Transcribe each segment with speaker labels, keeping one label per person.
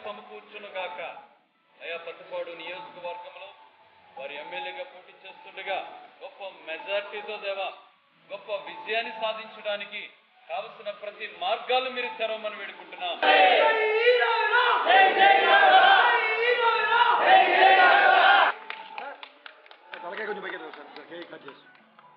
Speaker 1: సమకూర్చునుగాక అయా పట్టుపాడు నియోజకవర్గంలో వారి ఎమ్మెల్యేగా పోటీ చేస్తుండగా గొప్ప మెజార్టీతో దేవా గొప్ప విజయాన్ని సాధించడానికి కావలసిన ప్రతి మార్గాలు మీరు తెరవమని వేడుకుంటున్నాం
Speaker 2: తలకాయ కొంచెం పైకి ఎత్తారు సార్ సార్ కేక్ కట్ చేసి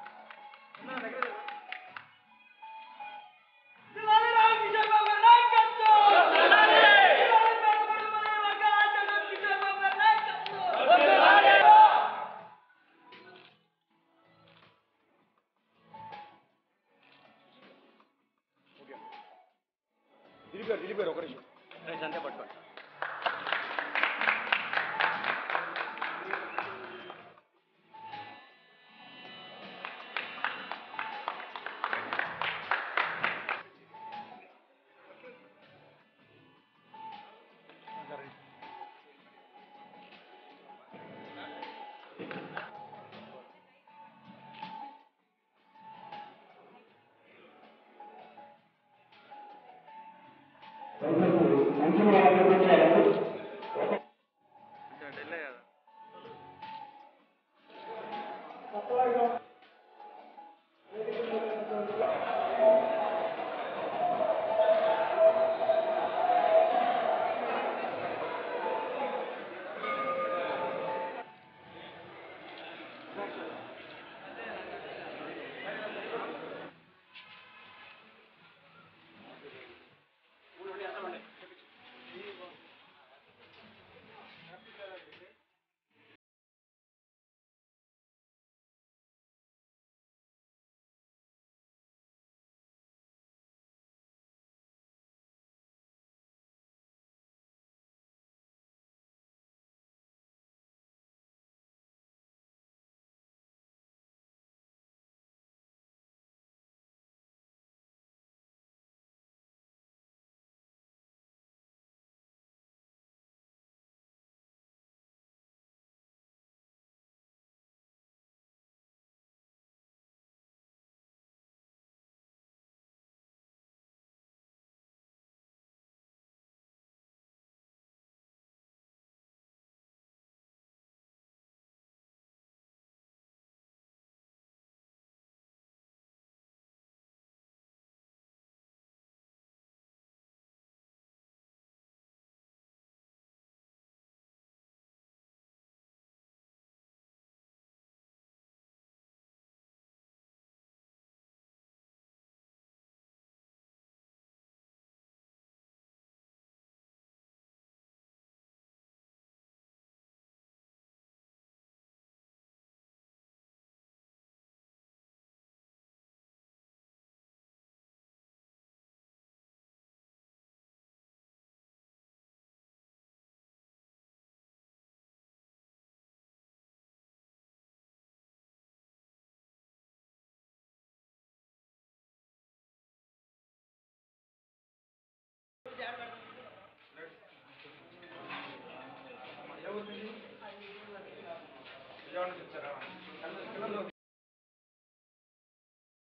Speaker 2: ఓకే దిలీప్ గారు దిలీప్ గారు ఒక నిమిషం అంతే పట్టుకోండి సరే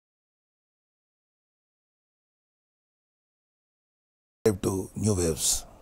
Speaker 3: to new waves.